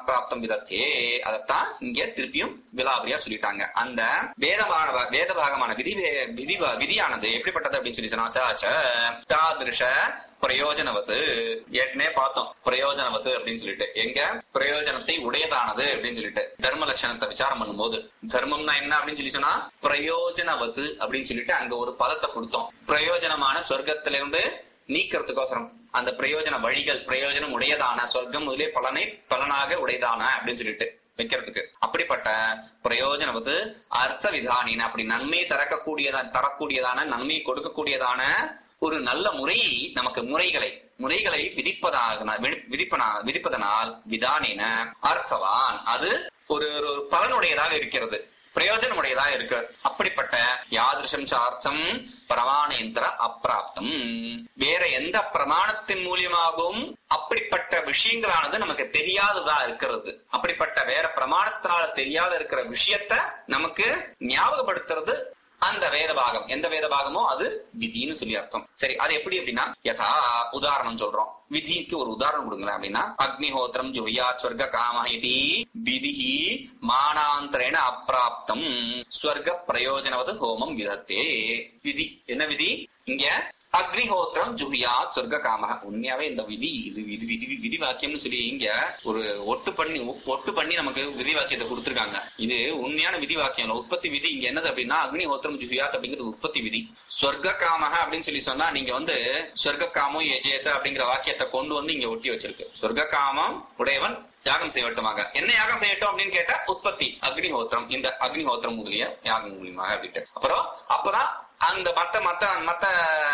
அப்பிராப்தம் விதத்தே அதத்தான் இங்க திருப்பியும் விலாபரியா சொல்லிட்டாங்க அந்த வேதமான வேதபாகமான விதி விதி விதியானது எப்படிப்பட்டது அப்படின்னு சொல்லி சொன்னா சாச்ச தாதிருஷ பிரயோஜனவத்து ஏற்கனவே பார்த்தோம் பிரயோஜனவத்து அப்படின்னு சொல்லிட்டு எங்க பிரயோஜனத்தை உடையதானது அப்படின்னு சொல்லிட்டு தர்ம லட்சணத்தை விசாரம் பண்ணும்போது தர்மம்னா என்ன அப்படின்னு சொல்லி சொன்னா பிரயோஜனவத்து அப்படின்னு சொல்லிட்டு அங்க ஒரு பதத்தை கொடுத்தோம் பிரயோஜனமான சொர்க்கத்திலிருந்து நீக்கிறதுக்கோசரம் அந்த பிரயோஜன வழிகள் பிரயோஜனம் உடையதான சொர்க்கம் முதலே பலனை பலனாக உடையதான அப்படின்னு சொல்லிட்டு வைக்கிறதுக்கு அப்படிப்பட்ட பிரயோஜனவது அர்த்த விதானின அப்படி நன்மை தரக்கூடியதான் தரக்கூடியதான நன்மை கொடுக்கக்கூடியதான ஒரு நல்ல முறை நமக்கு முறைகளை முறைகளை விதிப்பதாக விதிப்பனா விதிப்பதனால் விதானின அர்த்தவான் அது ஒரு ஒரு பலனுடையதாக இருக்கிறது பிரயோஜனமுடையதாக இருக்கு அப்படிப்பட்ட யாதிருஷம் சார்த்தம் பிரமாணேந்திர அப்பிராப்தம் வேற எந்த பிரமாணத்தின் மூலியமாகவும் அப்படிப்பட்ட விஷயங்களானது நமக்கு தெரியாததா இருக்கிறது அப்படிப்பட்ட வேற பிரமாணத்தினால தெரியாத இருக்கிற விஷயத்த நமக்கு ஞாபகப்படுத்துறது அந்த வேத பாகம் எந்த வேத பாகமோ அது விதின்னு சொல்லி அர்த்தம் சரி அது எப்படி அப்படின்னா யதா உதாரணம் சொல்றோம் விதிக்கு ஒரு உதாரணம் கொடுங்களேன் அப்படின்னா அக்னிஹோத்திரம் ஜுஹியா ஸ்வர்க காம இது விதி மானாந்தரேன அப்பிராப்தம் ஸ்வர்க பிரயோஜனவது ஹோமம் விதத்தே விதி என்ன விதி இங்க அக்னிஹோத்திரம் ஜுஹியா சொர்க்க காமக உண்மையாவே இந்த விதி இது விதி விதி விதி வாக்கியம்னு சொல்லி இங்க ஒரு ஒட்டு பண்ணி ஒட்டு பண்ணி நமக்கு விதி வாக்கியத்தை கொடுத்திருக்காங்க இது உண்மையான விதி வாக்கியம் இல்ல உற்பத்தி விதி இங்க என்னது அப்படின்னா அக்னிஹோத்திரம் ஜுஹியாத் அப்படிங்கிறது உற்பத்தி விதி சொர்க்க காமக அப்படின்னு சொல்லி சொன்னா நீங்க வந்து சொர்க்க காமம் எஜேத்த அப்படிங்கிற வாக்கியத்தை கொண்டு வந்து இங்க ஒட்டி வச்சிருக்கு சொர்க்க காமம் உடையவன் யாகம் செய்யட்டுமாக என்ன யாகம் செய்யட்டும் அப்படின்னு கேட்டா உற்பத்தி அக்னிஹோத்திரம் இந்த அக்னிஹோத்திரம் முதலிய யாகம் மூலியமாக அப்படின்ட்டு அப்புறம் அப்பதான் அந்த மத்த மத்த மத்த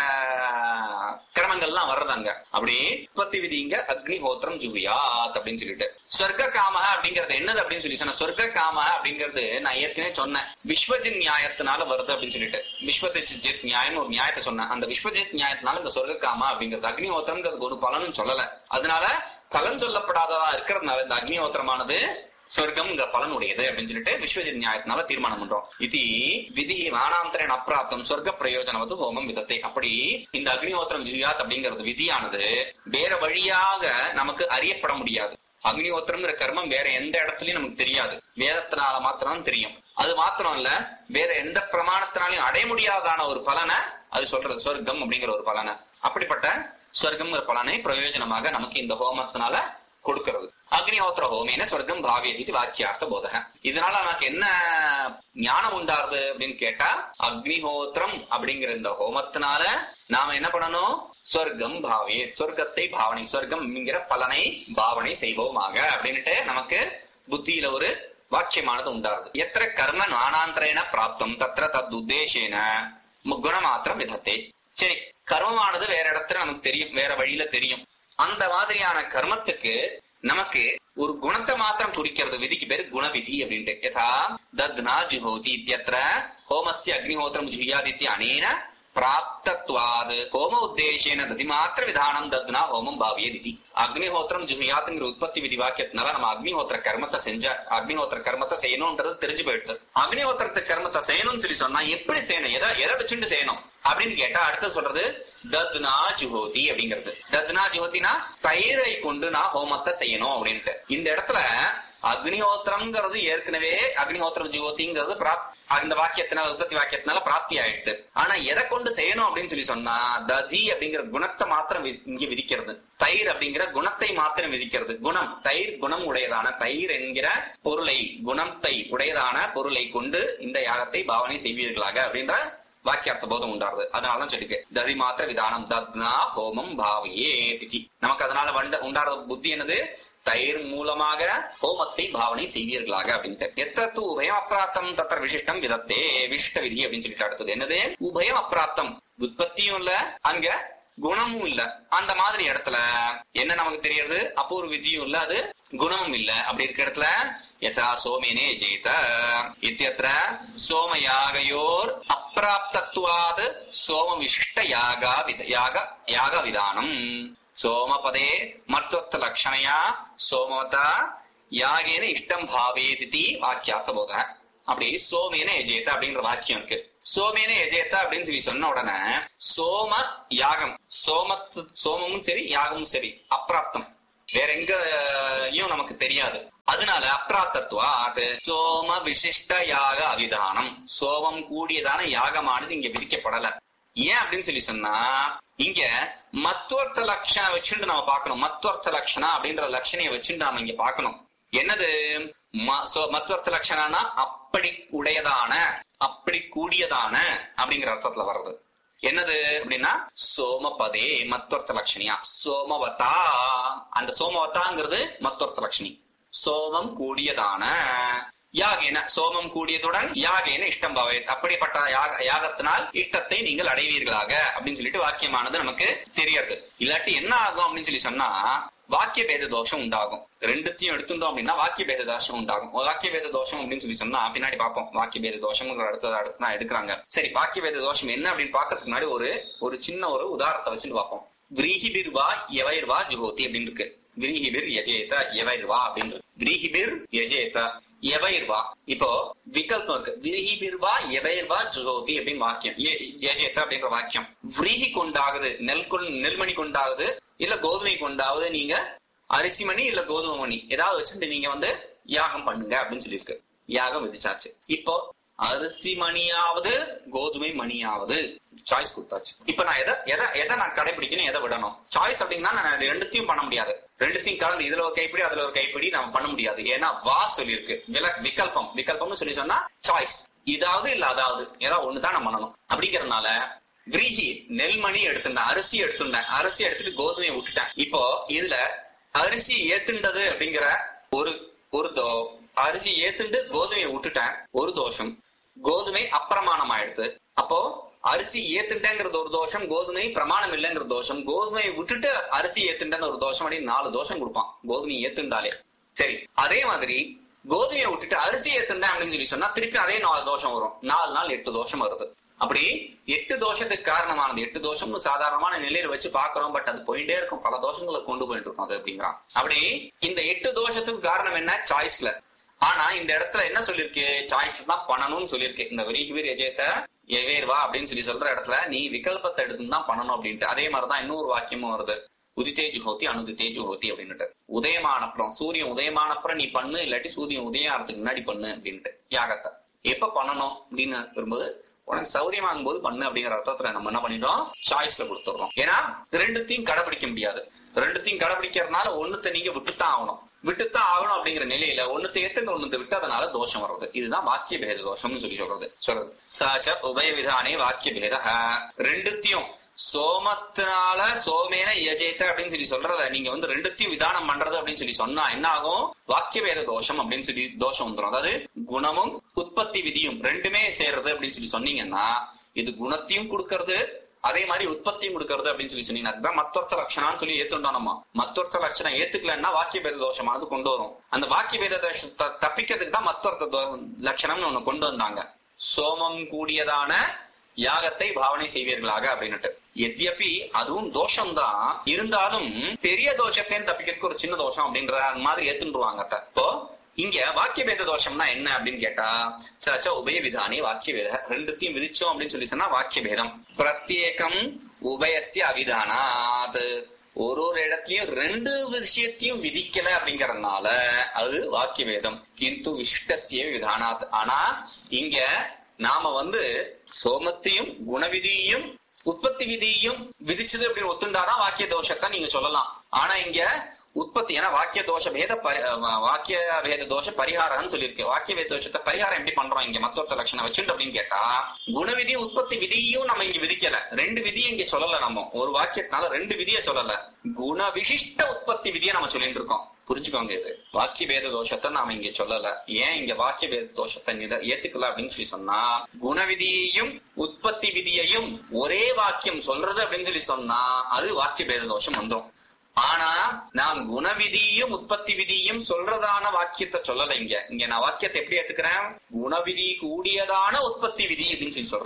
கிரமங்கள்லாம் வர்றதாங்க அப்படி உற்பத்தி விதிங்க அக்னிஹோத்திரம் ஜுவியாத் அப்படின்னு சொல்லிட்டு சொர்க்க காம அப்படிங்கறது என்னது அப்படின்னு சொல்லி சொன்ன சொர்க்க காம அப்படிங்கிறது நான் ஏற்கனவே சொன்னேன் விஸ்வஜித் நியாயத்தினால வருது அப்படின்னு சொல்லிட்டு விஸ்வஜித் நியாயம் ஒரு நியாயத்தை சொன்னேன் அந்த விஸ்வஜித் நியாயத்தினால இந்த சொர்க்க காமா அப்படிங்கிறது அக்னிஹோத்திரம்ங்கிறது ஒரு பலனும் சொல்லல அதனால பலன் சொல்லப்படாததா இருக்கிறதுனால இந்த அக்னிஹோத்திரமானது சொர்க்கம்ங்கிற பலன் உடையது அப்படின்னு சொல்லிட்டு விஸ்வஜித் நியாயத்தினால தீர்மானம் பண்றோம் இது விதி மானாந்தரன் அப்பிராப்தம் சொர்க்க பிரயோஜனவது ஹோமம் விதத்தை அப்படி இந்த அக்னிஹோத்திரம் ஜியாத் அப்படிங்கிறது விதியானது வேற வழியாக நமக்கு அறியப்பட முடியாது அக்னிஹோத்திரம்ங்கிற கர்மம் வேற எந்த இடத்துலயும் நமக்கு தெரியாது வேதத்தினால மாத்திரம் தெரியும் அது மாத்திரம் இல்ல வேற எந்த பிரமாணத்தினாலையும் அடைய முடியாதான ஒரு பலனை அது சொல்றது சொர்க்கம் அப்படிங்கிற ஒரு பலனை அப்படிப்பட்ட சொர்க்கம்ங்கிற பலனை பிரயோஜனமாக நமக்கு இந்த ஹோமத்தினால கொடுக்கிறது அக்னிஹோத்திர ஹோமேன சொர்க்கம் பாவியதி வாக்கியார்த்த போதக இதனால நமக்கு என்ன ஞானம் உண்டாருது அப்படின்னு கேட்டா அக்னிஹோத்திரம் அப்படிங்கிற இந்த ஹோமத்தினால நாம என்ன பண்ணணும் சொர்க்கம் பாவியே சொர்க்கத்தை பாவனை சொர்க்கம் என்கிற பலனை பாவனை செய்வோமாக அப்படின்னுட்டு நமக்கு புத்தியில ஒரு வாக்கியமானது உண்டாருது எத்திர கர்ம நானாந்தரேன பிராப்தம் தத்திர தத் உத்தேசேன குணமாத்திரம் விதத்தை சரி கர்மமானது வேற இடத்துல நமக்கு தெரியும் வேற வழியில தெரியும் அந்த மாதிரியான கர்மத்துக்கு நமக்கு ஒரு குணத்தை மாத்திரம் குறிக்கிறது விதிக்கு பேரு குணவிதி அப்படின்ட்டு யதா தத்னா ஜுஹோதி இத்தியத்திர ஹோமஸ்ய அக்னிஹோத்திரம் ஜுஹியாதித்ய அனேன பிராப்தத்வாது ஹோம உத்தேசேன ததி மாத்திர விதானம் தத்னா ஹோமம் பாவிய விதி அக்னிஹோத்திரம் ஜுஹியாத்துங்கிற உற்பத்தி விதி வாக்கியத்தினால நம்ம அக்னிஹோத்திர கர்மத்தை செஞ்ச அக்னிஹோத்திர கர்மத்தை செய்யணும்ன்றது தெரிஞ்சு போயிடுது அக்னிஹோத்திரத்து கர்மத்தை செய்யணும்னு சொல்லி சொன்னா எப்படி செய்யணும் எதை எதை வச்சுட்டு செய்யணும் அப்படின்னு கேட்டா அடுத்து சொல்றது தத்னா ஜுஹோதி அப்படிங்கிறது தத்னா ஜுஹோதினா தயிரை கொண்டு நான் ஹோமத்தை செய்யணும் அப்படின்ட்டு இந்த இடத்துல அக்னிஹோத்திரம்ங்கிறது ஏற்கனவே அக்னிஹோத்திரம் ஜுஹோதிங்கிறது அந்த வாக்கியத்தினால உற்பத்தி வாக்கியத்தினால பிராப்தி ஆயிடுது ஆனா எதை கொண்டு செய்யணும் அப்படின்னு சொல்லி சொன்னா ததி அப்படிங்கிற குணத்தை மாத்திரம் இங்க விதிக்கிறது தயிர் அப்படிங்கிற குணத்தை மாத்திரம் விதிக்கிறது குணம் தயிர் குணம் உடையதான தயிர் என்கிற பொருளை குணத்தை உடையதான பொருளை கொண்டு இந்த யாகத்தை பாவனை செய்வீர்களாக அப்படின்ற வாக்கியார்த்த போதம் உண்டாருது அதனாலதான் சொல்லிருக்கு ததி மாத்திர விதானம் தத்னா ஹோமம் பாவையே திதி நமக்கு அதனால வண்ட உண்டாறது புத்தி என்னது தயிர் மூலமாக ஹோமத்தை பாவனை செய்வீர்களாக அப்படின்ட்டு எத்தத்து உபயம் அப்பிராப்தம் தத்திர விசிஷ்டம் விதத்தே விசிஷ்ட விதி அப்படின்னு சொல்லிட்டு அடுத்தது என்னது உபயம் அப்பிராப்தம் உற்பத்தியும் இல்ல அங்க குணமும் இல்ல அந்த மாதிரி இடத்துல என்ன நமக்கு தெரியறது அப்போ ஒரு விதியும் இல்ல அது குணமும் இல்ல அப்படி இருக்க இடத்துல யதா சோமேனே ஜெயித இத்தியத்திர சோமயாகயோர் அப்பிராப்தத்துவாது சோம விசிஷ்ட யாகா வித யாக யாக விதானம் சோமபதே மத்வத்த லட்சணையா சோமவதா யாகேன இஷ்டம் பாவேதி வாக்கியார்த்த போத அப்படி சோமேன எஜேத்த அப்படின்ற வாக்கியம் இருக்கு சோமேன எஜேத்த அப்படின்னு சொல்லி சொன்ன உடனே சோம யாகம் சோமத்து சோமமும் சரி யாகமும் சரி அப்பிராப்தம் வேற எங்கயும் நமக்கு தெரியாது அதனால அப்ராத்தத்துவாட் சோம விசிஷ்ட யாக அவிதானம் சோமம் கூடியதான யாகமானது இங்க விதிக்கப்படல ஏன் அப்படின்னு சொல்லி சொன்னா இங்க மத்துவர்த்த லட்சணம் வச்சுட்டு நம்ம பார்க்கணும் மத்துவர்த்த லட்சணா அப்படின்ற லட்சணையை வச்சுட்டு நாம இங்க பார்க்கணும் என்னது ம- சோ- மத்துவர்த்த லட்சணம்னா அப்படி உடையதான அப்படி கூடியதான அப்படிங்கிற அர்த்தத்துல வர்றது என்னது அப்படின்னா சோமபதே மத்தொர்த்த லட்சணியா சோமவதா அந்த சோமவதாங்கிறது மத்தொர்த்த லட்சணி சோமம் கூடியதான யாகேன சோமம் கூடியதுடன் யாகேன இஷ்டம் பவேத் அப்படிப்பட்ட யாக யாகத்தினால் இஷ்டத்தை நீங்கள் அடைவீர்களாக அப்படின்னு சொல்லிட்டு வாக்கியமானது நமக்கு தெரியாது இல்லாட்டி என்ன ஆகும் அப்படின்னு சொல்லி சொன்னா வாக்கிய பேத தோஷம் உண்டாகும் ரெண்டுத்தையும் எடுத்துட்டோம் அப்படின்னா வாக்கிய பேத தோஷம் உண்டாகும் வாக்கிய பேத தோஷம் அப்படின்னு சொல்லி சொன்னா பின்னாடி பார்ப்போம் வாக்கிய பேத தோஷம்ங்கிற அடுத்தது அடுத்து தான் எடுக்கிறாங்க சரி வாக்கிய பேத தோஷம் என்ன அப்படின்னு பார்க்கறதுக்கு முன்னாடி ஒரு ஒரு சின்ன ஒரு உதாரணத்தை வச்சுட்டு பார்ப்போம் விரீஹிபிர்வா எவைர்வா ஜுஹோதி அப்படின்னு இருக்கு விரீஹிபிர் யஜேத எவைர்வா அப்படின்னு இருக்கு விரீஹிபிர் யஜேத எவைர்வா இப்போ விகல்பம் இருக்கு விரீஹிபிர்வா எவைர்வா ஜுஹோதி அப்படின்னு வாக்கியம் எ- யஜேத அப்படின்ற வாக்கியம் விரீஹி கொண்டாகுது நெல் கொண் நெல்மணி கொண்டாகுது இல்ல கோதுமை கொண்டாவது நீங்க அரிசி மணி இல்ல கோதுமை மணி ஏதாவது வச்சுட்டு நீங்க வந்து யாகம் பண்ணுங்க அப்படின்னு சொல்லியிருக்கு யாகம் விதிச்சாச்சு இப்போ அரிசி மணியாவது கோதுமை மணியாவது சாய்ஸ் கொடுத்தாச்சு இப்ப நான் எதை எதை எதை நான் கடைபிடிக்கணும் எதை விடணும் சாய்ஸ் அப்படின்னா நான் ரெண்டுத்தையும் பண்ண முடியாது ரெண்டுத்தையும் கலந்து இதுல ஒரு கைப்பிடி அதுல ஒரு கைப்பிடி நம்ம பண்ண முடியாது ஏன்னா வா சொல்லியிருக்கு வில- விகல்பம் விகல்பம்னு சொல்லி சொன்னா சாய்ஸ் இதாவது இல்ல அதாவது ஏதாவது ஒண்ணுதான் நான் பண்ணணும் அப்படிங்கறதுனால விரீஹி நெல்மணி எடுத்துட்டேன் அரிசி எடுத்துட்டேன் அரிசி எடுத்துட்டு கோதுமையை விட்டுட்டேன் இப்போ இதுல அரிசி ஏத்துண்டது அப்படிங்கிற ஒரு ஒரு தோ அரிசி ஏத்துண்டு கோதுமையை விட்டுட்டேன் ஒரு தோஷம் கோதுமை அப்பிரமாணம் ஆயிடுது அப்போ அரிசி ஏத்துட்டேங்கிறது ஒரு தோஷம் கோதுமை பிரமாணம் இல்லைங்கிற தோஷம் கோதுமையை விட்டுட்டு அரிசி ஏத்துட்டேன்னு ஒரு தோஷம் அப்படின்னு நாலு தோஷம் கொடுப்பான் கோதுமை ஏத்துண்டாலே சரி அதே மாதிரி கோதுமையை விட்டுட்டு அரிசி ஏத்துண்டேன் அப்படின்னு சொல்லி சொன்னா திருப்பி அதே நாலு தோஷம் வரும் நாலு நாள் எட்டு தோஷம் வருது அப்படி எட்டு தோஷத்துக்கு காரணமானது எட்டு தோஷம்னு சாதாரணமான நிலையில வச்சு பாக்குறோம் பட் அது போயிட்டே இருக்கும் பல தோஷங்களை கொண்டு போயிட்டு இருக்கும் அது அப்படிங்கிறான் அப்படி இந்த எட்டு தோஷத்துக்கு காரணம் என்ன சாய்ஸ்ல ஆனா இந்த இடத்துல என்ன சொல்லிருக்கு சாய்ஸ் தான் பண்ணணும்னு சொல்லியிருக்கு இந்த விரிகுவீர் எஜயத்தை எவேர்வா அப்படின்னு சொல்லி சொல்ற இடத்துல நீ விகல்பத்தை எடுத்து தான் பண்ணணும் அப்படின்ட்டு அதே மாதிரிதான் இன்னொரு வாக்கியமும் வருது உதித்தேஜு ஹோத்தி அணுதித்தேஜு ஹோத்தி அப்படின்னுட்டு உதயமானப்புறம் சூரியன் உதயமானப்புறம் நீ பண்ணு இல்லாட்டி சூரியன் உதயம் ஆகிறதுக்கு முன்னாடி பண்ணு அப்படின்ட்டு யாகத்தை எப்ப பண்ணணும் அப்படின்னு வரும்போது உனக்கு சௌரியமாகும் போது பண்ணு அப்படிங்கிற அர்த்தத்துல நம்ம என்ன பண்ணிட்டோம் சாய்ஸ்ல கொடுத்துடுறோம் ஏன்னா ரெண்டுத்தையும் கடைபிடிக்க முடியாது ரெண்டுத்தையும் கடைபிடிக்கிறதுனால ஒண்ணுத்த நீங்க விட்டுத்தான் ஆகணும் விட்டுத்தான் ஆகணும் அப்படிங்கிற நிலையில ஒண்ணுத்த ஏத்துங்க ஒண்ணுத்த விட்டு அதனால தோஷம் வர்றது இதுதான் வாக்கிய பேத தோஷம்னு சொல்லி சொல்றது சொல்றது சாச்ச உபய விதானே வாக்கிய பேத ரெண்டுத்தையும் சோமத்தினால சோமேன யஜேத்த அப்படின்னு சொல்லி சொல்றத நீங்க வந்து ரெண்டுத்தையும் விதானம் பண்றது அப்படின்னு சொல்லி சொன்னா என்ன ஆகும் வாக்கிய வேத தோஷம் அப்படின்னு சொல்லி தோஷம் வந்துடும் அதாவது குணமும் உற்பத்தி விதியும் ரெண்டுமே சேர்றது அப்படின்னு சொல்லி சொன்னீங்கன்னா இது குணத்தையும் கொடுக்கறது அதே மாதிரி உற்பத்தியும் கொடுக்கறது அப்படின்னு சொல்லி சொன்னீங்கன்னா அதுதான் மத்தொர்த்த லட்சணான்னு சொல்லி ஏத்துட்டோம் நம்ம மத்தொர்த்த லட்சணம் ஏத்துக்கலன்னா வாக்கிய பேத தோஷமானது கொண்டு வரும் அந்த வாக்கிய பேத தோஷத்தை தப்பிக்கிறதுக்கு தான் மத்தொர்த்த தோ- லட்சணம்னு ஒண்ணு கொண்டு வந்தாங்க சோமம் கூடியதான யாகத்தை பாவனை செய்வீர்களாக அப்படின்னுட்டு எத்யபி அதுவும் தோஷம் தான் இருந்தாலும் பெரிய தோஷத்தையும் தப்பிக்கிறதுக்கு ஒரு சின்ன தோஷம் அப்படின்ற அந்த மாதிரி ஏத்துருவாங்க அத்த. இப்போ இங்க வாக்கிய பேத தோஷம்னா என்ன அப்படின்னு கேட்டா சச்ச உபய விதானி வாக்கிய பேத ரெண்டுத்தையும் விதிச்சோம் அப்படின்னு சொல்லி சொன்னா வாக்கிய பேதம் பிரத்யேகம் உபயசிய அவிதானாத் ஒரு ஒரு இடத்துலயும் ரெண்டு விஷயத்தையும் விதிக்கல அப்படிங்கறதுனால அது வாக்கிய வேதம் கிந்து விசிஷ்டசிய விதானாத் ஆனா இங்க நாம வந்து சோமத்தையும் குணவிதியையும் உற்பத்தி விதியையும் விதிச்சது அப்படின்னு ஒத்துண்டாதான் வாக்கிய தோஷத்தை நீங்க சொல்லலாம் ஆனா இங்க உற்பத்தி ஏன்னா வாக்கிய தோஷ பேத பரி- அஹ் வாக்கிய பேத தோஷ பரிகாரம்னு சொல்லியிருக்கு வாக்கிய வேத தோஷத்தை பரிகாரம் எப்படி பண்றோம் இங்க மத்தொருத்த லட்சணம் வச்சுட்டு அப்படின்னு கேட்டா குணவிதி உற்பத்தி விதியும் நம்ம இங்க விதிக்கல ரெண்டு விதியை இங்க சொல்லல நம்ம ஒரு வாக்கியத்தினால ரெண்டு விதியை சொல்லல குண விசிஷ்ட உற்பத்தி விதியை நம்ம சொல்லிட்டு இருக்கோம் புரிஞ்சுக்கோங்க இது வாக்கிய பேத தோஷத்தை நாம இங்க சொல்லல ஏன் இங்க வாக்கிய பேத தோஷத்தை நித- ஏத்துக்கல அப்படின்னு சொல்லி சொன்னா குணவிதியையும் உற்பத்தி விதியையும் ஒரே வாக்கியம் சொல்றது அப்படின்னு சொல்லி சொன்னா அது வாக்கிய பேத தோஷம் வந்துரும் ஆனா நான் குணவிதியும் உற்பத்தி விதியும் சொல்றதான வாக்கியத்தை சொல்லல இங்க இங்க நான் வாக்கியத்தை எப்படி ஏத்துக்கிறேன் குணவிதி கூடியதான உற்பத்தி விதி அப்படின்னு சொல்லி சொல்றேன்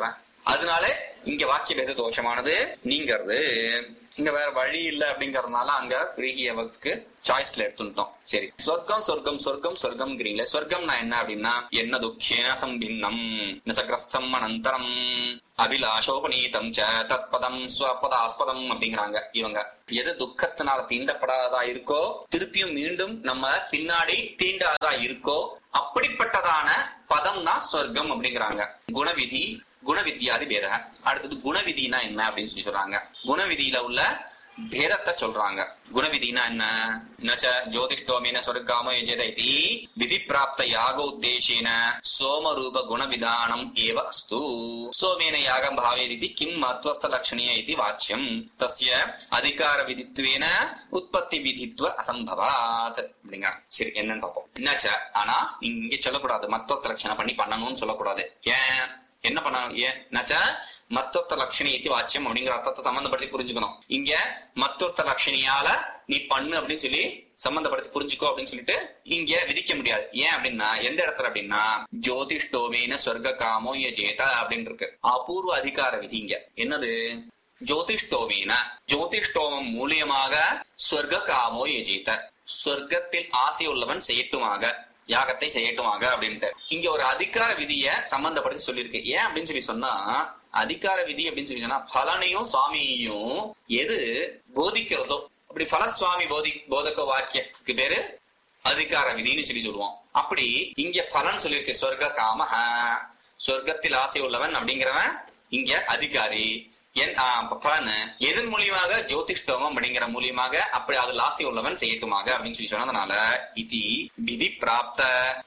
அதனால இங்க வாக்கிய பேத தோஷமானது நீங்கிறது இங்க வேற வழி இல்ல அப்படிங்கறதுனால அங்க ரீகியவத்துக்கு சாய்ஸ்ல எடுத்துட்டோம் சரி சொர்க்கம் சொர்க்கம் சொர்க்கம் சொர்க்கம்ங்கிறீங்களே சொர்க்கம்னா என்ன அப்படின்னா என்ன துக்கேன சம்பின்னம் நசகிரஸ்தம் அனந்தரம் அபிலாஷோபநீதம் ச தத்பதம் ஸ்வபதாஸ்பதம் அப்படிங்கிறாங்க இவங்க எது துக்கத்தினால தீண்டப்படாததா இருக்கோ திருப்பியும் மீண்டும் நம்ம பின்னாடி தீண்டாததா இருக்கோ அப்படிப்பட்டதான பதம் தான் சொர்க்கம் அப்படிங்கிறாங்க குணவிதி குணவித்யாதி பேத அடுத்தது குணவிதினா என்ன அப்படின்னு சொல்லி சொல்றாங்க குணவிதியில உள்ள பேதத்தை சொல்றாங்க குணவிதினா என்ன நச்ச ஜோதிஷ்டோமேன சொர்க்காமோ யஜத இதி விதி பிராப்த யாக உத்தேசேன சோமரூப குணவிதானம் ஏவ அஸ்து சோமேன யாகம் பாவேதி கிம் மத்வஸ்த லட்சணிய இது வாச்சியம் தஸ்ய அதிகார விதித்வேன உற்பத்தி விதித்வ அசம்பவாத் அப்படிங்க சரி என்னன்னு பார்ப்போம் என்னாச்ச ஆனா இங்க சொல்லக்கூடாது மத்வஸ்த லட்சணம் பண்ணி பண்ணணும்னு சொல்லக்கூடாது ஏன் என்ன பண்ண ஏன் நச்சா மத்தொத்த லட்சணி இது வாச்சியம் அப்படிங்கிற அர்த்தத்தை சம்பந்தப்படுத்தி புரிஞ்சுக்கணும் இங்க மத்தொத்த லட்சணியால நீ பண்ணு அப்படின்னு சொல்லி சம்பந்தப்படுத்தி புரிஞ்சுக்கோ அப்படின்னு சொல்லிட்டு இங்க விதிக்க முடியாது ஏன் அப்படின்னா எந்த இடத்துல அப்படின்னா ஜோதிஷ்டோமேன சொர்க்க காமோ யஜேத அப்படின்னு இருக்கு அபூர்வ அதிகார விதி இங்க என்னது ஜோதிஷ்டோமேன ஜோதிஷ்டோமம் மூலியமாக சொர்க்க காமோ யஜேத சொர்க்கத்தில் ஆசை உள்ளவன் செய்யட்டுமாக யாகத்தை செய்யட்டுமாக அப்படின்ட்டு இங்க ஒரு அதிகார விதிய சம்பந்தப்படுத்தி சொல்லியிருக்கு ஏன் அப்படின்னு சொல்லி சொன்னா அதிகார விதி அப்படின்னு சொல்லி சொன்னா பலனையும் சுவாமியையும் எது போதிக்கிறதோ அப்படி பல சுவாமி போதி போதக வாக்கியத்துக்கு பேரு அதிகார விதின்னு சொல்லி சொல்லுவோம் அப்படி இங்க பலன் சொல்லியிருக்கு சொர்க்க காம சொர்க்கத்தில் ஆசை உள்ளவன் அப்படிங்கிறவன் இங்க அதிகாரி என் பலன் எதன் மூலியமாக ஜோதிஷ்டோமம் அப்படிங்கிற மூலியமாக அப்படி அதில் ஆசை உள்ளவன் செய்யட்டுமாக அப்படின்னு சொல்லி சொன்னதுனால இது விதி பிராப்த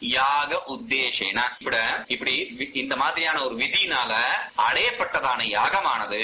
யாக உத்தேசேன இப்படி இப்படி வி- இந்த மாதிரியான ஒரு விதியினால அடையப்பட்டதான யாகமானது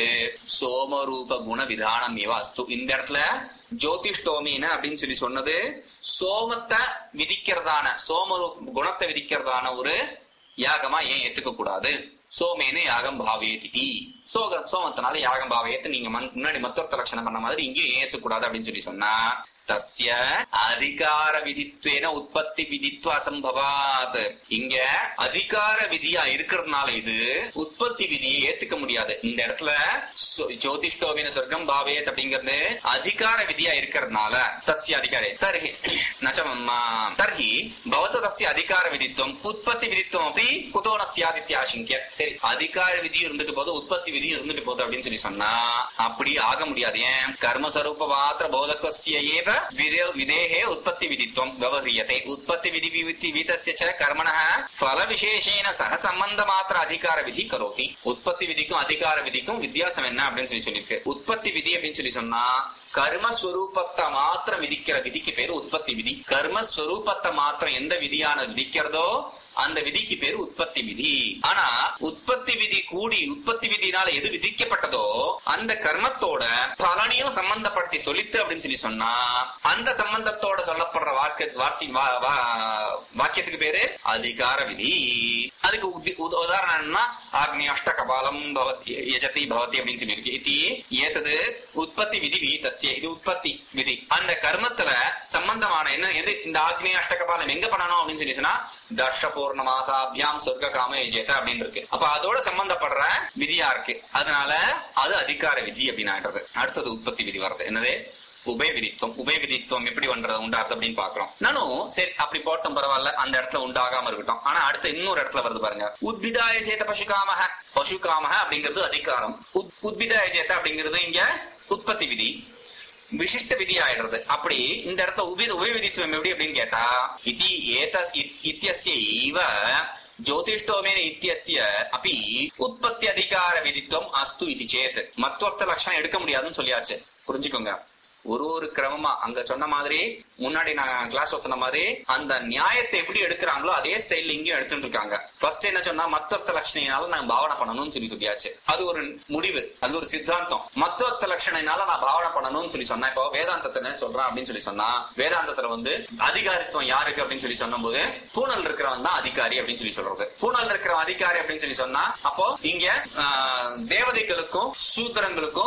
சோமரூப குண விதானம் இவ அஸ்து இந்த இடத்துல ஜோதிஷ்டோமின அப்படின்னு சொல்லி சொன்னது சோமத்தை விதிக்கிறதான சோமரூப குணத்தை விதிக்கிறதான ஒரு யாகமா ஏன் ஏத்துக்க கூடாது சோமேன யாகம் பாவேதி சோக சோமத்தினால யாகம் பாவையத்தை நீங்க மன்- முன்னாடி மத்தொருத்த லட்சணம் பண்ண மாதிரி இங்கேயும் ஏத்துக்கூடாது அப்படின்னு சொல்லி சொன்னா தஸ்ய அதிகார விதித்வேன உற்பத்தி விதித்வ அசம்பவாத் இங்க அதிகார விதியா இருக்கிறதுனால இது உற்பத்தி விதியை ஏத்துக்க முடியாது இந்த இடத்துல சோ- ஜோதிஷ்டோவின சொர்க்கம் பாவேத் அப்படிங்கிறது அதிகார விதியா இருக்கிறதுனால தஸ்ய அதிகாரே தர்ஹி நச்சம் தர்ஹி பவத்து தஸ்ய அதிகார விதித்துவம் உற்பத்தி விதித்துவம் அப்படி குதோ ந சியாதித்ய ஆசங்கிய சரி அதிகார விதி இருந்துட்டு போது உற்பத்தி விதி இருந்துட்டு போகுது அப்படின்னு சொல்லி சொன்னா அப்படி ஆக முடியாது ஏன் கர்மஸ்வரூப மாத்திர போதகஸ்ய ஏவ விதே- விதேஹே உற்பத்தி விதித்துவம் விவரியதே உற்பத்தி விதி விதி விதஸ்ய ச கர்மணः பல விசேஷேன சக சம்பந்த மாத்திர அதிகார விதி கரோதி உற்பத்தி விதிக்கும் அதிகார விதிக்கும் வித்தியாசம் என்ன அப்படின்னு சொல்லி சொல்லியிருக்கு உற்பத்தி விதி அப்படின்னு சொல்லி சொன்னா கர்மஸ்வரூபத்தை மாத்திரம் விதிக்கிற விதிக்கு பேரு உற்பத்தி விதி கர்மஸ்வரூபத்தை மாத்திரம் எந்த விதியான விதிக்கிறதோ அந்த விதிக்கு பேரு உற்பத்தி விதி ஆனா உற்பத்தி விதி கூடி உற்பத்தி விதினால எது விதிக்கப்பட்டதோ அந்த கர்மத்தோட பலனையும் சம்பந்தப்படுத்தி சொல்லித்து அப்படின்னு சொல்லி சொன்னா அந்த சம்பந்தத்தோட சொல்லப்படுற வாக்கு வார்த்தை வா- வா- வாக்கியத்துக்கு பேரு அதிகார விதி அதுக்கு உதி- உத- உதாரணம் என்னன்னா ஆக்னி அஷ்ட கபாலம் பவதி யஜதி பவதி அப்படின்னு சொல்லியிருக்கு இது ஏத்தது உற்பத்தி விதி வீதத்திய இது உற்பத்தி விதி அந்த கர்மத்துல சம்பந்தமான என்ன எது இந்த ஆக்னி அஷ்ட கபாலம் எங்க பண்ணணும் அப்படின்னு சொல்லி சொன்னா தர்ஷ பூர்ணமாசாபியாம் சொர்க்க காம யஜேத அப்படின்னு இருக்கு அப்ப அதோட சம்பந்தப்படுற விதியா இருக்கு அதனால அது அதிகார விதி அப்படின்னு ஆயிடுறது அடுத்தது உற்பத்தி விதி வருது என்னது உபய விதித்துவம் உபய விதித்துவம் எப்படி பண்றது உண்டாது அப்படின்னு பாக்குறோம் நானும் சரி அப்படி போட்டும் பரவாயில்ல அந்த இடத்துல உண்டாகாம இருக்கட்டும் ஆனா அடுத்த இன்னொரு இடத்துல வருது பாருங்க உத்பிதாய சேத பசுகாமக பசுகாமக அப்படிங்கிறது அதிகாரம் உத்- உத்பிதாய சேத அப்படிங்கிறது இங்க உற்பத்தி விதி விசிஷ்ட விதி ஆயிடுறது அப்படி இந்த இடத்துல உபி உபய விதித்துவம் எப்படி அப்படின்னு கேட்டா இது ஏத இத்- இத்தியஸ்ய இவ ஜோதிஷ்டோமேன இத்தியஸ்ய அப்படி உற்பத்தி அதிகார விதித்துவம் அஸ்து இது சேத் மத்வர்த்த லட்சணம் எடுக்க முடியாதுன்னு சொல்லியாச்சு புரிஞ்சுக்கோங்க ஒரு ஒரு கிரமமா அங்க சொன்ன மாதிரி முன்னாடி நான் கிளாஸ் சொன்ன மாதிரி அந்த நியாயத்தை எப்படி எடுக்கிறாங்களோ அதே ஸ்டைல்ல இங்கேயும் எடுத்துட்டு இருக்காங்க ஃபர்ஸ்ட் என்ன சொன்னா மத்தொர்த்த லட்சணையினால நான் பாவனை பண்ணணும்னு சொல்லி சொல்லியாச்சு அது ஒரு முடிவு அது ஒரு சித்தாந்தம் மத்தொர்த்த லட்சணையினால நான் பாவனை பண்ணணும்னு சொல்லி சொன்னா இப்போ வேதாந்தத்தை என்ன சொல்றேன் அப்படின்னு சொல்லி சொன்னா வேதாந்தத்துல வந்து அதிகாரித்துவம் யாருக்கு அப்படின்னு சொல்லி சொன்னபோது பூனல் இருக்கிறவன் தான் அதிகாரி அப்படின்னு சொல்லி சொல்றது பூனல் இருக்கிறவன் அதிகாரி அப்படின்னு சொல்லி சொன்னா அப்போ இங்க ஆஹ், தேவதைகளுக்கும் சூத்திரங்களுக்கும்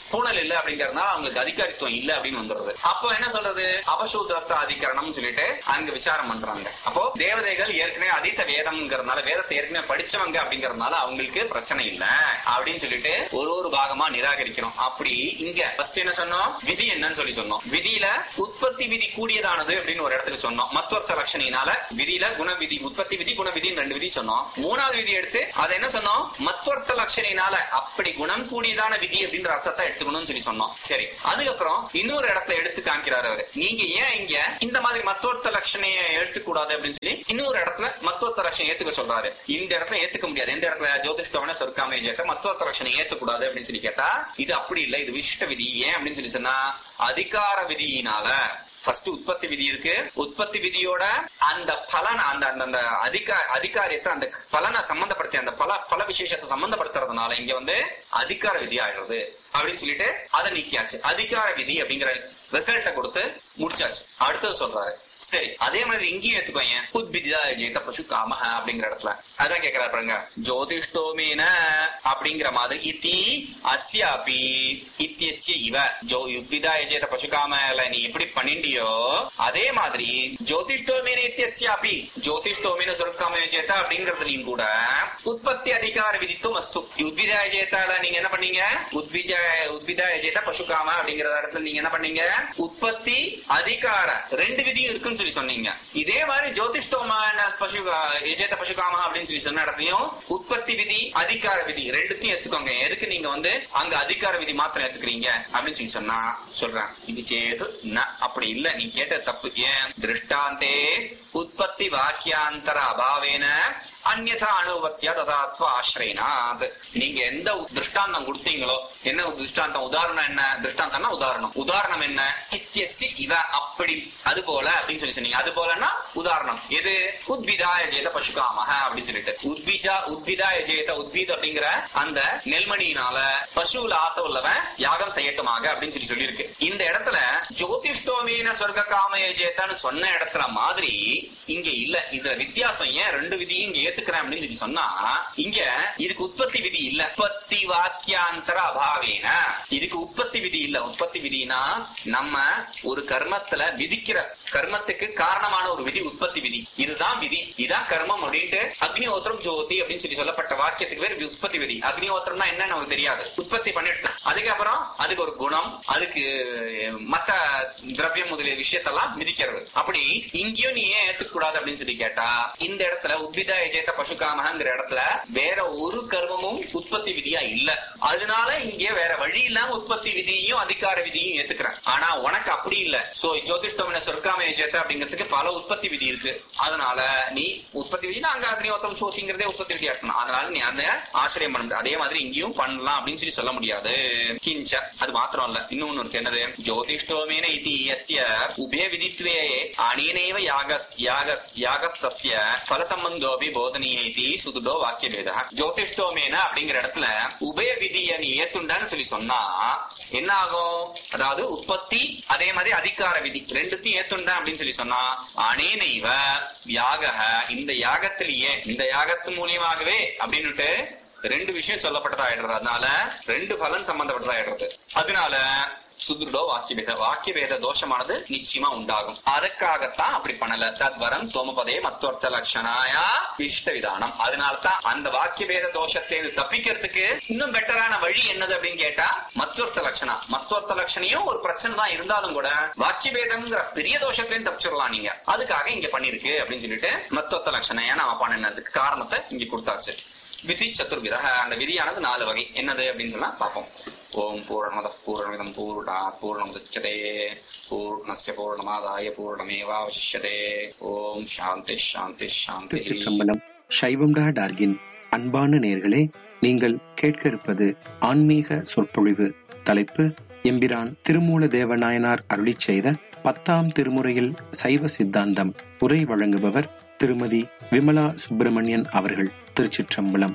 பூணல் இல்ல அப்படிங்கறதுனால அவங்களுக்கு அதிகாரித்துவம் இல்ல அப்படின்னு வந்துடுறது அப்போ என்ன சொல்றது அபசூத்திரத்த அதிகரணம் சொல்லிட்டு அங்க விசாரம் பண்றாங்க அப்போ தேவதைகள் ஏற்கனவே அதித்த வேதம்ங்கிறதுனால வேதத்தை ஏற்கனவே படிச்சவங்க அப்படிங்கறதுனால அவங்களுக்கு பிரச்சனை இல்ல அப்படின்னு சொல்லிட்டு ஒரு ஒரு பாகமா நிராகரிக்கிறோம் அப்படி இங்க ஃபர்ஸ்ட் என்ன சொன்னோம் விதி என்னன்னு சொல்லி சொன்னோம் விதியில உற்பத்தி விதி கூடியதானது அப்படின்னு ஒரு இடத்துல சொன்னோம் மத்வர்த்த லட்சணினால விதியில குண விதி உற்பத்தி விதி குண விதின்னு ரெண்டு விதி சொன்னோம் மூணாவது விதி எடுத்து அதை என்ன சொன்னோம் மத்வர்த்த லட்சணினால அப்படி குணம் கூடியதான விதி அப்படின்ற அர்த்தத்தை எடுத்துக்கணும்னு சொல்லி சொன்னோம் சரி அதுக்கப்புறம் இன்னொரு இடத்துல எடுத்து காமிக்கிறாரு அவரு நீங்க ஏன் இங்க இந்த மாதிரி மத்வர்த்த லட்சணையை எடுத்துக்கூடாது அப்படின்னு சொல்லி இன்னொரு இடத்துல மத்வர்த்த லட்சணம் ஏத்துக்க சொல்றாரு இந்த இடத்துல ஏத்துக்க முடியாது எந்த இடத்துல ஜோதிஷ்டவன சொர்க்காமே ஜெயத்த மத்வர்த்த லட்சணம் ஏத்துக்கூடாது அப்படின்னு சொல்லி கேட்டா இது அப்படி இல்ல இது விசிஷ்ட விதி ஏன் அப்படின்னு சொல்லி சொன்னா அதிகார விதியினால ஃபர்ஸ்ட் உற்பத்தி விதி இருக்கு உற்பத்தி விதியோட அந்த பலன் அந்த அந்த அந்த அதிகா அதிகாரியத்தை அந்த பலனை சம்பந்தப்படுத்தி அந்த பல பல விசேஷத்தை சம்பந்தப்படுத்துறதுனால இங்க வந்து அதிகார விதி ஆயிடுறது அப்படின்னு சொல்லிட்டு அதை நீக்கியாச்சு அதிகார விதி அப்படிங்கிற ரிசல்ட்டை கொடுத்து முடிச்சாச்சு அடுத்தது சொல்றாரு சரி அதே மாதிரி இங்கேயும் எடுத்துக்கோங்க உத்பிதிதா ஜெயித்த பசு காமஹ அப்படிங்கிற இடத்துல அதான் கேக்குறாரு பாருங்க ஜோதிஷ்டோமேன அப்படிங்கிற மாதிரி இத்தி அஸ்யாபி இத்தியஸ்ய இவ ஜோ யுத்பிதா ஜெயித்த பசு காமல நீ எப்படி பண்ணிண்டியோ அதே மாதிரி ஜோதிஷ்டோமேன இத்தியஸ்யாபி ஜோதிஷ்டோமேன சுரக்காம ஜெயத்த அப்படிங்கறதுலயும் கூட உற்பத்தி அதிகார விதித்துவம் அஸ்து உத்பிதா ஜெயத்தால நீங்க என்ன பண்ணீங்க உத்பிஜ உத்பிதா ஜெயத்த பசு காம அப்படிங்கிற இடத்துல நீங்க என்ன பண்ணீங்க உற்பத்தி அதிகார ரெண்டு விதியும் இருக்குன்னு சொல்லி சொன்னீங்க இதே மாதிரி ஜோதிஷ்டோமான பசு எஜேத பசுகாம அப்படின்னு சொல்லி சொன்ன இடத்துலயும் உற்பத்தி விதி அதிகார விதி ரெண்டுத்தையும் எடுத்துக்கோங்க எதுக்கு நீங்க வந்து அங்க அதிகார விதி மாத்திரம் எடுத்துக்கிறீங்க அப்படின்னு சொல்லி சொன்னா சொல்றேன் இது சேது ந அப்படி இல்ல நீ கேட்ட தப்பு ஏன் திருஷ்டாந்தே உற்பத்தி வாக்கியாந்தர அபாவேன அந்நதா அனுபத்தியா ததாத்வ ஆசிரியனாத் நீங்க எந்த திருஷ்டாந்தம் கொடுத்தீங்களோ என்ன திருஷ்டாந்தம் உதாரணம் என்ன திருஷ்டாந்தம்னா உதாரணம் உதாரணம் என்ன இத்தியசி இவ அப்படி அது போல அப்படின்னு சொல்லி சொன்னீங்க அது போலன்னா உதாரணம் எது உத்பிதாய ஜெயத பசுகாமக அப்படின்னு சொல்லிட்டு உத்பிஜா உத்பிதாய ஜெயத உத்பீத் அப்படிங்கிற அந்த நெல்மணியினால பசுல ஆசை உள்ளவன் யாகம் செய்யட்டுமாக அப்படின்னு சொல்லி சொல்லியிருக்கு இந்த இடத்துல ஜோதிஷ்டோமீன சொர்க்க காமய ஜெயத்தான்னு சொன்ன இடத்துல மாதிரி இங்க இல்ல இதுல வித்தியாசம் ஏன் ரெண்டு விதியும் இங்க ஏத்துக்கிறேன் அப்படின்னு சொல்லி சொன்னா இங்க இதுக்கு உற்பத்தி விதி இல்ல உற்பத்தி வாக்கியாந்தர அபாவேன இதுக்கு உற்பத்தி விதி இல்ல உற்பத்தி விதினா நம்ம ஒரு கர்மத்துல விதிக்கிற கர்மத்துக்கு காரணமான ஒரு விதி உற்பத்தி விதி இதுதான் விதி இதான் கர்மம் அப்படின்ட்டு அக்னிஹோத்திரம் ஜோதி அப்படின்னு சொல்லி சொல்லப்பட்ட வாக்கியத்துக்கு பேர் உற்பத்தி விதி அக்னிஹோத்திரம்னா என்ன நமக்கு தெரியாது உற்பத்தி பண்ணிட்டு அதுக்கப்புறம் அதுக்கு ஒரு குணம் அதுக்கு மத்த திரவியம் முதலிய விஷயத்தெல்லாம் மிதிக்கிறது அப்படி இங்கேயும் நீ ஏன் ஏத்துக்க கூடாது அப்படின்னு சொல்லி கேட்டா இந்த இடத்துல உத்பிதா எஜேத்த பசுகாமங்கிற இடத்துல வேற ஒரு கர்மமும் உற்பத்தி விதியா இல்ல அதனால இங்கே வேற வழி இல்லாம உற்பத்தி விதியையும் அதிகார விதியும் ஏத்துக்கிறேன் ஆனா உனக்கு அப்படி இல்ல சோ ஜோதிஷ்டமன சொர்க்காம எஜேத்த அப்படிங்கிறதுக்கு பல உற்பத்தி விதி இருக்கு அதனால நீ உற்பத்தி விதினா அங்க அக்னிஹோத்தம் சோசிங்கிறதே உற்பத்தி விதியா இருக்கணும் அதனால நீ அந்த ஆசிரியம் பண்ண முடியாது அதே மாதிரி இங்கேயும் பண்ணலாம் அப்படின்னு சொல்லி சொல்ல முடியாது கிஞ்ச அது மாத்திரம் இல்ல இன்னொன்னு இருக்கு என்னது ஜோதிஷ்டோமேன இது எஸ்ய உபய விதித்வே அனேனைவ யாக யாக யாகஸ்தஸ்ய பல சம்பந்தோபி போதனீய இது சுதுடோ வாக்கிய பேத ஜோதிஷ்டோமேன அப்படிங்கிற இடத்துல உபய விதிய நீ ஏத்துண்டான்னு சொல்லி சொன்னா என்ன ஆகும் அதாவது உற்பத்தி அதே மாதிரி அதிகார விதி ரெண்டுத்தையும் ஏத்துண்டா அப்படின்னு சொல்லி சொன்னா அனேனைவ யாக இந்த யாகத்திலேயே இந்த யாகத்து மூலியமாகவே அப்படின்னுட்டு ரெண்டு விஷயம் சொல்லப்பட்டதா ஆயிடுறது அதனால ரெண்டு பலன் சம்பந்தப்பட்டதா ஆயிடுறது அதனால சுதுடோ வாக்கியபேத வாக்கியபேத தோஷமானது நிச்சயமா உண்டாகும் அதுக்காகத்தான் அப்படி பண்ணல தத்வரம் சோமபதே மத்தொர்த்த லட்சணாயா இஷ்ட விதானம் அதனாலதான் அந்த வாக்கியபேத தோஷத்தை தப்பிக்கிறதுக்கு இன்னும் பெட்டரான வழி என்னது அப்படின்னு கேட்டா மத்தொர்த்த லட்சணா மத்தொர்த்த லட்சணையும் ஒரு பிரச்சனை தான் இருந்தாலும் கூட வாக்கியபேதம்ங்கிற பெரிய தோஷத்தையும் தப்பிச்சிடலாம் நீங்க அதுக்காக இங்க பண்ணிருக்கு அப்படின்னு சொல்லிட்டு மத்தொர்த்த லட்சணையா நாம பண்ணினதுக்கு காரணத்தை இங்க கொடுத்தாச்சு விதி சதுர்விதக அந்த விதியானது நாலு வகை என்னது அப்படின்னு சொன்னா பார்ப்போம் ஓம் பூர்ணமத பூர்ணமிதம் பூர்ணா பூர்ணமுதச்சதே பூர்ணஸ்ய பூர்ணமாதாய பூர்ணமேவாவசிஷ்யதே ஓம் சாந்தி சாந்தி சாந்தி திருச்சிற்றம்பலம் சைவம் டா டார்கின் அன்பான நேர்களே நீங்கள் கேட்க இருப்பது ஆன்மீக சொற்பொழிவு தலைப்பு எம்பிரான் திருமூல தேவநாயனார் அருளிச் செய்த பத்தாம் திருமுறையில் சைவ சித்தாந்தம் உரை வழங்குபவர் திருமதி விமலா சுப்பிரமணியன் அவர்கள் திருச்சிற்றம்பலம்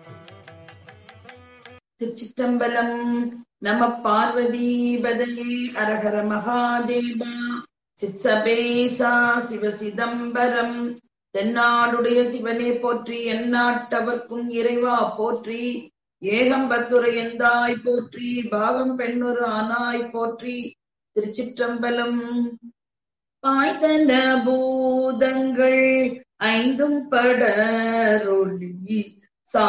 திருச்சிற்றம்பலம் நம பார்வதீபதையே அரஹர மகாதேவா சித்சபேசா சிவ சிதம்பரம் தென்னாடுடைய சிவனே போற்றி எந்நாட்டவர்க்கும் இறைவா போற்றி ஏகம்பத்துரையந்தாய் போற்றி பாகம் பெண்ணொரு ஆனாய் போற்றி திருச்சிற்றம்பலம் பாய்தன பூதங்கள் ஐந்தும் படரொளி